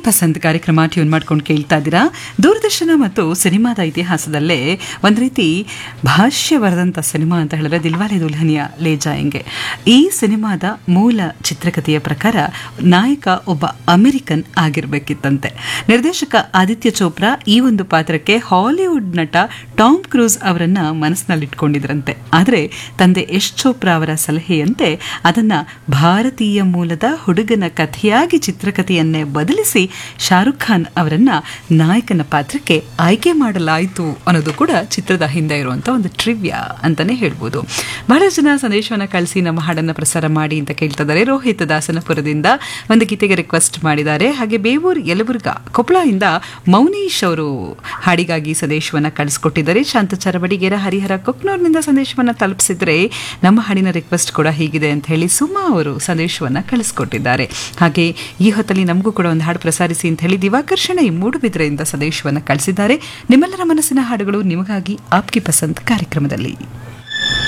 ಪಸಂದ್ ಕಾರ್ಯಕ್ರಮ ಟ್ಯೂನ್ ಮಾಡ್ಕೊಂಡು ಕೇಳ್ತಾ ಇದ್ದೀರಾ ದೂರದರ್ಶನ ಮತ್ತು ಸಿನಿಮಾದ ಇತಿಹಾಸದಲ್ಲೇ ಒಂದು ರೀತಿ ಭಾಷ್ಯ ಬರೆದಂಥ ಸಿನಿಮಾ ಅಂತ ಹೇಳಿದ್ರೆ ದಿಲ್ವಾಲೆ ದುಲ್ಹನಿಯ ಲೇ ಜಾಯಂಗೆ ಈ ಸಿನಿಮಾದ ಮೂಲ ಚಿತ್ರಕಥೆಯ ಪ್ರಕಾರ ನಾಯಕ ಒಬ್ಬ ಅಮೆರಿಕನ್ ಆಗಿರಬೇಕಿತ್ತಂತೆ ನಿರ್ದೇಶಕ ಆದಿತ್ಯ ಚೋಪ್ರಾ ಈ ಒಂದು ಪಾತ್ರಕ್ಕೆ ಹಾಲಿವುಡ್ ನಟ ಟಾಮ್ ಕ್ರೂಸ್ ಅವರನ್ನ ಮನಸ್ಸಿನಲ್ಲಿಟ್ಕೊಂಡಿದ್ರಂತೆ ಆದರೆ ತಂದೆ ಯಶ್ ಚೋಪ್ರಾ ಅವರ ಸಲಹೆಯಂತೆ ಅದನ್ನ ಭಾರತೀಯ ಮೂಲದ ಹುಡುಗನ ಕಥೆಯಾಗಿ ಚಿತ್ರಕಥೆಯನ್ನೇ ಬದಲಿಸಿ ಶಾರುಖ್ ಖಾನ್ ಅವರನ್ನ ನಾಯಕನ ಪಾತ್ರಕ್ಕೆ ಆಯ್ಕೆ ಮಾಡಲಾಯಿತು ಅನ್ನೋದು ಕೂಡ ಚಿತ್ರದ ಹಿಂದೆ ಇರುವಂತ ಒಂದು ಟ್ರಿವ್ಯಾ ಅಂತಾನೆ ಹೇಳ್ಬೋದು ಬಹಳ ಜನ ಸಂದೇಶವನ್ನ ಕಳಿಸಿ ನಮ್ಮ ಹಾಡನ್ನ ಪ್ರಸಾರ ಮಾಡಿ ಅಂತ ಕೇಳ್ತಿದ್ದಾರೆ ರೋಹಿತ್ ದಾಸನಪುರದಿಂದ ಒಂದು ಗೀತೆಗೆ ರಿಕ್ವೆಸ್ಟ್ ಮಾಡಿದ್ದಾರೆ ಹಾಗೆ ಬೇವೂರ್ ಯಲಬುರ್ಗ ಕೊಪ್ಪಳದಿಂದ ಮೌನೀಶ್ ಅವರು ಹಾಡಿಗಾಗಿ ಸಂದೇಶವನ್ನ ಕಳಿಸ್ಕೊಟ್ಟಿದ್ದಾರೆ ಶಾಂತ ಚರಬಡಿಗೇರ ಹರಿಹರ ಕೊಕ್ನೂರ್ನಿಂದ ಸಂದೇಶವನ್ನ ತಲುಪಿಸಿದ್ರೆ ನಮ್ಮ ಹಾಡಿನ ರಿಕ್ವೆಸ್ಟ್ ಕೂಡ ಹೀಗಿದೆ ಅಂತ ಹೇಳಿ ಸುಮಾ ಅವರು ಸಂದೇಶವನ್ನ ಕಳಿಸ್ಕೊಟ್ಟಿದ್ದಾರೆ ಹಾಗೆ ಈ ಹೊತ್ತಲ್ಲಿ ನಮಗೂ ಕೂಡ ಒಂದು ಹಾಡು ಪ್ರಸಾರಿಸಿ ಅಂತ ಹೇಳಿ ದಿವಾಕರ್ಷಣ ಈ ಮೂಡುಬಿದ್ರೆಯಿಂದ ಸಂದೇಶವನ್ನ ಕಳಿಸಿದ್ದಾರೆ ನಿಮ್ಮೆಲ್ಲರ ಮನಸ್ಸಿನ ಹಾಡುಗಳು ನಿಮಗಾಗಿ ಆಪ್ಕಿ ಪಸಂದ್ ಕಾರ್ಯಕ್ರಮದಲ್ಲಿ